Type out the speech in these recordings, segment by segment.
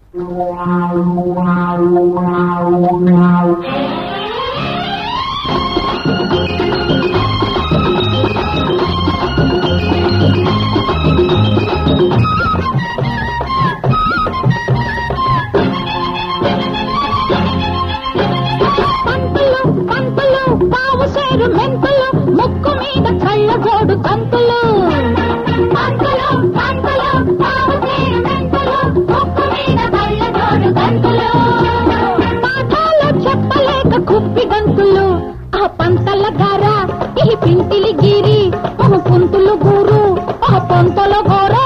పంతులు పంతులు పావు సేరు మెంతులు ముక్కు మీద కళ్ళ జోడు కంతులు పంతులు పంతులు పావు సేరు మెంతులు ముక్కు మీద కళ్ళ జోడు కంతులు పాఠాలు చెప్పలేక కుప్పి గంతులు ఆ పంతల గార ఈ పింటిలి గిరి ఒక పుంతులు గూరు ఆ పొంతల గోరా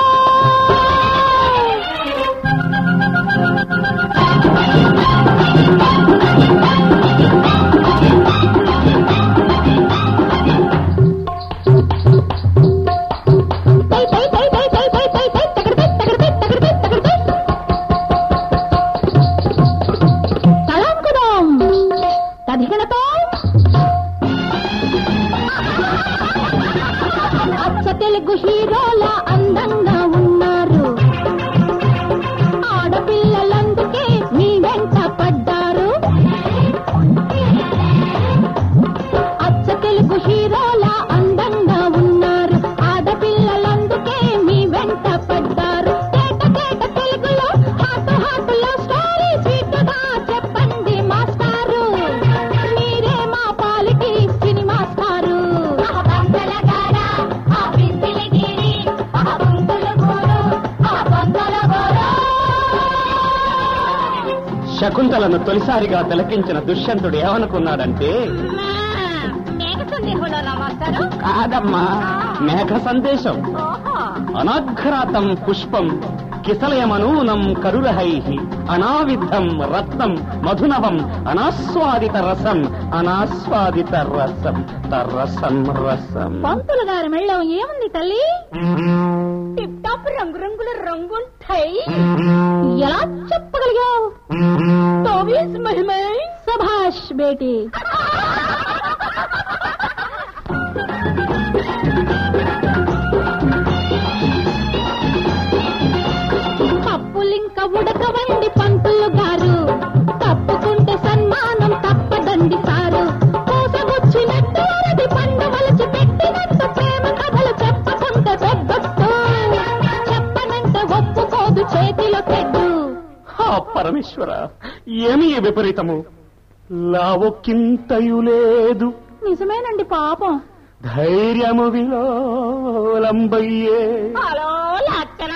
తై తై తై తై తై తై తై తై తగడతై తగడతై తగడతై తగడతై తలంకుదాం తదిగణతో అచ్చ తెలుగు హీరోల అందంగా ఉన్నారు ఆడపిల్లలందుకే మీ వెంట పడ్డారు అచ్చ తెలుగు హీరోల అందంగా ఉన్నారు ఆడపిల్లలందుకే మీ వెంట పడ్డారు తేట తేట తెలుగులో హాటు హాటులో స్టోరీ స్వీట్గా చెప్పండి మాస్టారు మీరే మా పాలిటి సినిమా స్టారు శకుంతలను తొలిసారిగా తిలకించిన దుష్యంతుడు ఏమనుకున్నాడంటే మాస్టారు కాదమ్మా మేఘ సందేశం ఓహో అనాఘ్రాతం పుష్పం కిసలయమనూనం కరురహై అనావిద్ధం రత్నం మధునవం అనాస్వాదిత రసం అనాస్వాదిత రసం తరసం రసం పంతులు గారి మెళ్ళం ఏముంది తల్లి టిప్ టాప్ రంగు రంగుల రంగుంటాయి ఎలా చెప్పగలిగావు తోవీస్ మహిమై సభాష్ బేటీ పప్పులింక ఉడకవండి పంతులు గారు తప్పుకుంటే సన్మానం తప్పదండి సారు పూసగుచ్చినట్టు అరటి పండు మలచి పెట్టినట్టు ప్రేమ కథలు చెప్పకుంటే పెద్దొట్టు చెప్పనంటే ఒప్పుకోదు చేతిలో తెడ్డు హా పరమేశ్వర ఏమి ఈ విపరీతము లావొక్కింతయు లేదు నిజమేనండి పాపం ధైర్యము విలోలంబయ్యే హలో లచ్చనా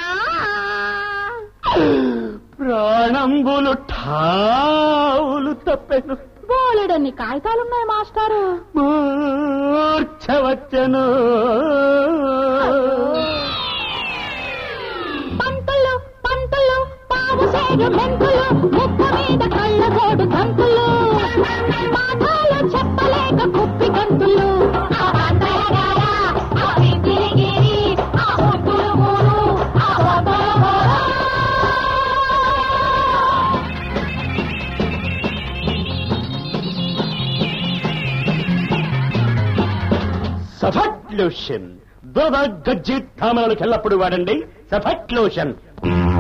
ప్రాణంబులు ఠావులు తప్పెను బోలెడన్ని కాగితాలున్నాయి మాస్టారు మూర్ఛవచ్చను పంతులు పంతులు పావు సేరు మెంతులు ముక్కు మీద కళ్ళ గోడు గంతులు పాఠాలు చెప్పలేక కుప్పి గంతులు ఆ వందల గార, ఆ విద్యల గిరి, ఆ ఒడ్డుల ఊరు, ఆ ఒడ్డుల ఊరు. సఫట్ లోషన్ దురద గజ్జి తామరలకు ఎల్లప్పుడు వాడండి సఫట్ లోషన్